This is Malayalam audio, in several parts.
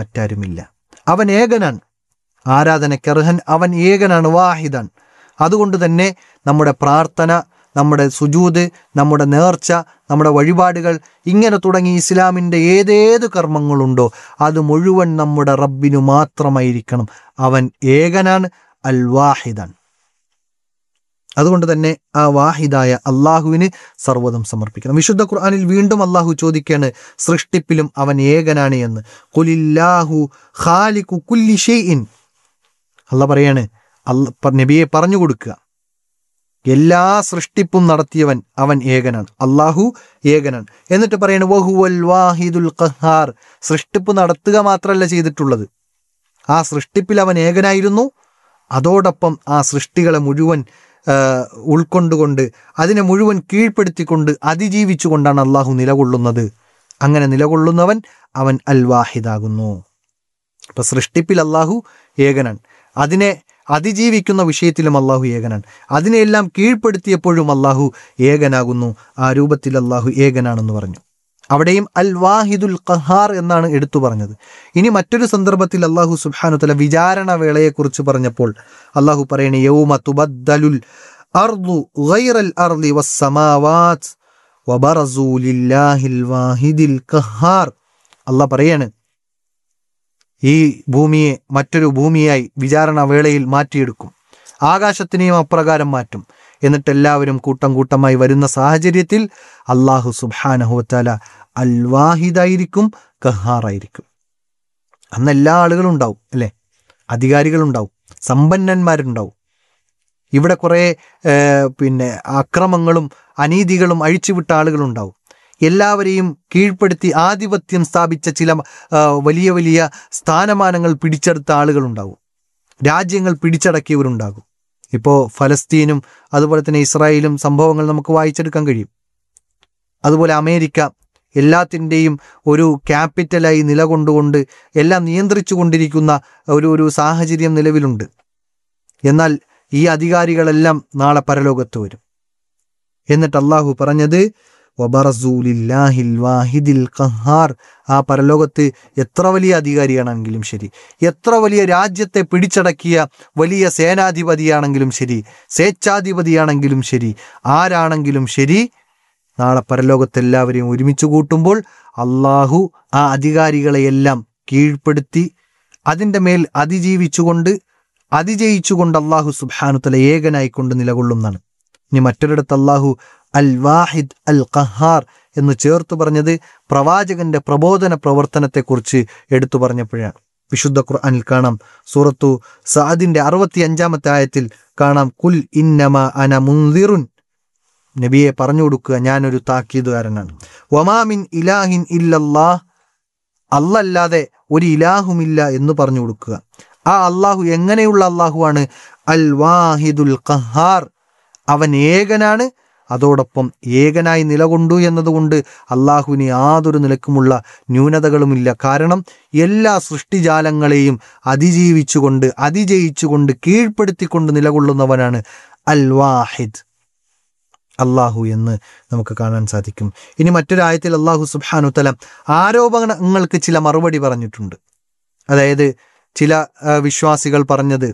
മറ്റാരുമില്ല അവൻ ഏകനാണ് ആരാധനക്കർഹൻ അവൻ ഏകനാണ് വാഹിദാൻ അതുകൊണ്ട് തന്നെ നമ്മുടെ പ്രാർത്ഥന നമ്മുടെ സുജൂത് നമ്മുടെ നേർച്ച നമ്മുടെ വഴിപാടുകൾ ഇങ്ങനെ തുടങ്ങി ഇസ്ലാമിൻ്റെ ഏതേത് കർമ്മങ്ങളുണ്ടോ അത് മുഴുവൻ നമ്മുടെ റബ്ബിനു മാത്രമായിരിക്കണം അവൻ ഏകനാണ് അൽ വാഹിദാൻ അതുകൊണ്ട് തന്നെ ആ വാഹിദായ അള്ളാഹുവിന് സർവ്വതും സമർപ്പിക്കണം വിശുദ്ധ ഖുർആനിൽ വീണ്ടും അള്ളാഹു ചോദിക്കുകയാണ് സൃഷ്ടിപ്പിലും അവൻ ഏകനാണ് എന്ന് കുലില്ലാഹു ഖാലിഖു കുല്ലി ഷെയ്ഇൻ അല്ല പറയാണ് അല്ല നബിയെ പറഞ്ഞു കൊടുക്കുക എല്ലാ സൃഷ്ടിപ്പും നടത്തിയവൻ അവൻ ഏകനാണ് അള്ളാഹു ഏകനാണ് എന്നിട്ട് പറയാണ് വഹുവൽ വാഹിദുൽ ഖഹാർ സൃഷ്ടിപ്പ് നടത്തുക മാത്രമല്ല ചെയ്തിട്ടുള്ളത് ആ സൃഷ്ടിപ്പിൽ അവൻ ഏകനായിരുന്നു അതോടൊപ്പം ആ സൃഷ്ടികളെ മുഴുവൻ ആ, ഉൾക്കൊണ്ടുകൊണ്ട് അതിനെ മുഴുവൻ കീഴ്പ്പെടുത്തിക്കൊണ്ട് അതിജീവിച്ചുകൊണ്ടാണ് അള്ളാഹു നിലകൊള്ളുന്നത് അങ്ങനെ നിലകൊള്ളുന്നവൻ അവൻ അൽ വാഹിദാകുന്നു ഇപ്പൊ സൃഷ്ടിപ്പിൽ അള്ളാഹു ഏകനാണ് അതിനെ അതിജീവിക്കുന്ന വിഷയത്തിലും അള്ളാഹു ഏകനാണ് അതിനെയെല്ലാം കീഴ്പ്പെടുത്തിയപ്പോഴും അള്ളാഹു ഏകനാകുന്നു ആ രൂപത്തിൽ അള്ളാഹു ഏകനാണെന്ന് പറഞ്ഞു അവിടെയും അൽ വാഹിദുൽ ഖഹാർ എന്നാണ് എടുത്തു പറഞ്ഞത് ഇനി മറ്റൊരു സന്ദർഭത്തിൽ അള്ളാഹു സുബ്ഹാനു തല വിചാരണ വേളയെക്കുറിച്ച് പറഞ്ഞപ്പോൾ അള്ളാഹു പറയണ യൗമ തുബദ്ദലുൽ അർദു ഗൈറൽ അർദി വസ്സമാവാത് വബറസൂ ലില്ലാഹിൽ വാഹിദിൽ ഖഹാർ അള്ളാഹ് പറയാണ് ഈ ഭൂമിയെ മറ്റൊരു ഭൂമിയായി വിചാരണ വേളയിൽ മാറ്റിയെടുക്കും ആകാശത്തിനെയും അപ്രകാരം മാറ്റും എന്നിട്ട് എല്ലാവരും കൂട്ടം കൂട്ടമായി വരുന്ന സാഹചര്യത്തിൽ അള്ളാഹു സുബാനഹുവത്താല അൽ വാഹിദായിരിക്കും കഹാറായിരിക്കും അന്ന് എല്ലാ ആളുകളും ഉണ്ടാവും അല്ലേ അധികാരികളുണ്ടാവും സമ്പന്നന്മാരുണ്ടാവും ഇവിടെ കുറേ ഏർ, പിന്നെ അക്രമങ്ങളും അനീതികളും അഴിച്ചുവിട്ട ആളുകളുണ്ടാവും എല്ലാവരെയും കീഴ്പ്പെടുത്തി ആധിപത്യം സ്ഥാപിച്ച ചില ആ, വലിയ വലിയ സ്ഥാനമാനങ്ങൾ പിടിച്ചെടുത്ത ആളുകളുണ്ടാവും രാജ്യങ്ങൾ പിടിച്ചടക്കിയവരുണ്ടാകും ഇപ്പോൾ ഫലസ്തീനും അതുപോലെ തന്നെ ഇസ്രായേലും സംഭവങ്ങൾ നമുക്ക് വായിച്ചെടുക്കാൻ കഴിയും അതുപോലെ അമേരിക്ക എല്ലാത്തിൻ്റെയും ഒരു ക്യാപിറ്റലായി നിലകൊണ്ടുകൊണ്ട് എല്ലാം നിയന്ത്രിച്ചു കൊണ്ടിരിക്കുന്ന ഒരു ഒരു സാഹചര്യം നിലവിലുണ്ട് എന്നാൽ ഈ അധികാരികളെല്ലാം നാളെ പരലോകത്ത് വരും എന്നിട്ട് അള്ളാഹു പറഞ്ഞത് വബറസൂലില്ലാഹിൽ വാഹിദിൽ ഖഹാർ ആ പരലോകത്ത് എത്ര വലിയ അധികാരിയാണെങ്കിലും ശരി എത്ര വലിയ രാജ്യത്തെ പിടിച്ചടക്കിയ വലിയ സേനാധിപതിയാണെങ്കിലും ശരി സ്വേച്ഛാധിപതിയാണെങ്കിലും ശരി ആരാണെങ്കിലും ശരി നാളെ പരലോകത്ത് എല്ലാവരെയും ഒരുമിച്ച് കൂട്ടുമ്പോൾ അള്ളാഹു ആ അധികാരികളെയെല്ലാം കീഴ്പ്പെടുത്തി അതിൻ്റെ മേൽ അതിജീവിച്ചുകൊണ്ട് അതിജയിച്ചുകൊണ്ട് അള്ളാഹു സുബാനുത്തല ഏകനായിക്കൊണ്ട് നിലകൊള്ളുന്നതാണ് ഇനി മറ്റൊരിടത്ത് അള്ളാഹു അൽ വാഹിദ് അൽ ഖഹാർ എന്ന് ചേർത്ത് പറഞ്ഞത് പ്രവാചകന്റെ പ്രബോധന പ്രവർത്തനത്തെക്കുറിച്ച് എടുത്തു പറഞ്ഞപ്പോഴാണ് വിശുദ്ധ ഖുർആനിൽ കാണാം സൂറത്തു സഅദിന്റെ അറുപത്തി അഞ്ചാമത്തെ ആയത്തിൽ കാണാം കുൽ ഇന്നമ അന മുന്തിറുൻ നബിയെ പറഞ്ഞു കൊടുക്കുക ഞാനൊരു താക്കീതുകാരനാണ് വമാമിൻ ഇലാഹിൻ ഇല്ലല്ലാഹ് അല്ലല്ലാതെ ഒരു ഇലാഹുമില്ല എന്ന് പറഞ്ഞു കൊടുക്കുക ആ അള്ളാഹു എങ്ങനെയുള്ള അള്ളാഹുവാണ് അൽ വാഹിദുൽ ഖഹാർ അവൻ ഏകനാണ് അതോടൊപ്പം ഏകനായി നിലകൊണ്ടു എന്നതുകൊണ്ട് അള്ളാഹുവിന് യാതൊരു നിലക്കുമുള്ള ന്യൂനതകളുമില്ല കാരണം എല്ലാ സൃഷ്ടിജാലങ്ങളെയും അതിജീവിച്ചുകൊണ്ട് അതിജയിച്ചുകൊണ്ട് കീഴ്പ്പെടുത്തിക്കൊണ്ട് നിലകൊള്ളുന്നവനാണ് അൽ വാഹിദ് അള്ളാഹു എന്ന് നമുക്ക് കാണാൻ സാധിക്കും ഇനി മറ്റൊരായത്തിൽ അള്ളാഹു സുബ്ഹാനു തല ആരോപണങ്ങൾക്ക് ചില മറുപടി പറഞ്ഞിട്ടുണ്ട് അതായത് ചില ആ, വിശ്വാസികൾ പറഞ്ഞത്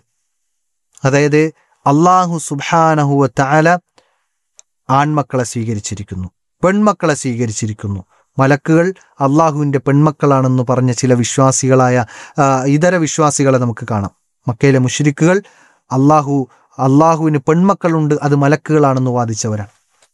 അതായത് അള്ളാഹു സുബ്ഹാനഹുവ തആല ആൺമക്കളെ സ്വീകരിച്ചിരിക്കുന്നു പെൺമക്കളെ സ്വീകരിച്ചിരിക്കുന്നു മലക്കുകൾ അള്ളാഹുവിൻ്റെ പെൺമക്കളാണെന്ന് പറഞ്ഞ ചില വിശ്വാസികളായ ആ, ഇതര വിശ്വാസികളെ നമുക്ക് കാണാം മക്കയിലെ മുഷ്രിക്കുകൾ അള്ളാഹു അള്ളാഹുവിന് പെൺമക്കളുണ്ട് അത് മലക്കുകളാണെന്ന് വാദിച്ചവരാണ്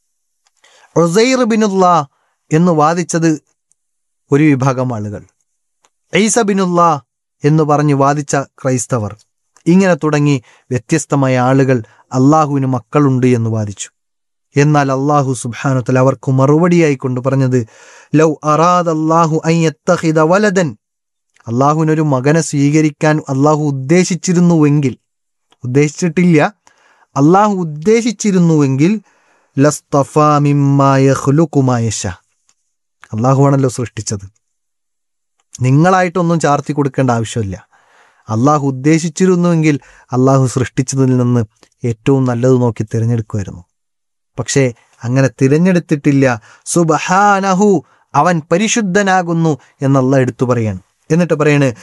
ഉസൈർ ബിനുല്ലാ എന്ന് വാദിച്ചത് ഒരു വിഭാഗം ആളുകൾ ഐസ ബിനുല്ലാ എന്ന് പറഞ്ഞ് വാദിച്ച ക്രൈസ്തവർ ഇങ്ങനെ തുടങ്ങി വ്യത്യസ്തമായ ആളുകൾ അള്ളാഹുവിന് മക്കളുണ്ട് എന്ന് വാദിച്ചു എന്നാൽ അള്ളാഹു സുബാനുത്തൽ അവർക്ക് മറുപടിയായി കൊണ്ട് പറഞ്ഞത് ലൗ അറാദ് അള്ളാഹു അയ്യത്തഹിദ വലതൻ അള്ളാഹുവിനൊരു മകനെ സ്വീകരിക്കാൻ അള്ളാഹു ഉദ്ദേശിച്ചിരുന്നുവെങ്കിൽ ഉദ്ദേശിച്ചിട്ടില്ല അള്ളാഹു ഉദ്ദേശിച്ചിരുന്നുവെങ്കിൽ ലസ്തഫാ മിമ്മാ യഖ്ലുഖു മാ യശാ. അള്ളാഹുവാണല്ലോ സൃഷ്ടിച്ചത് നിങ്ങളായിട്ടൊന്നും ചാർത്തി കൊടുക്കേണ്ട ആവശ്യമില്ല അള്ളാഹു ഉദ്ദേശിച്ചിരുന്നുവെങ്കിൽ അള്ളാഹു സൃഷ്ടിച്ചതിൽ നിന്ന് ഏറ്റവും നല്ലത് നോക്കി തിരഞ്ഞെടുക്കുമായിരുന്നു പക്ഷേ അങ്ങനെ തിരഞ്ഞെടുത്തിട്ടില്ല സുബഹാനഹു അവൻ പരിശുദ്ധനാകുന്നു എന്നുള്ള എടുത്തു പറയാണ് എന്നിട്ട് പറയാണ്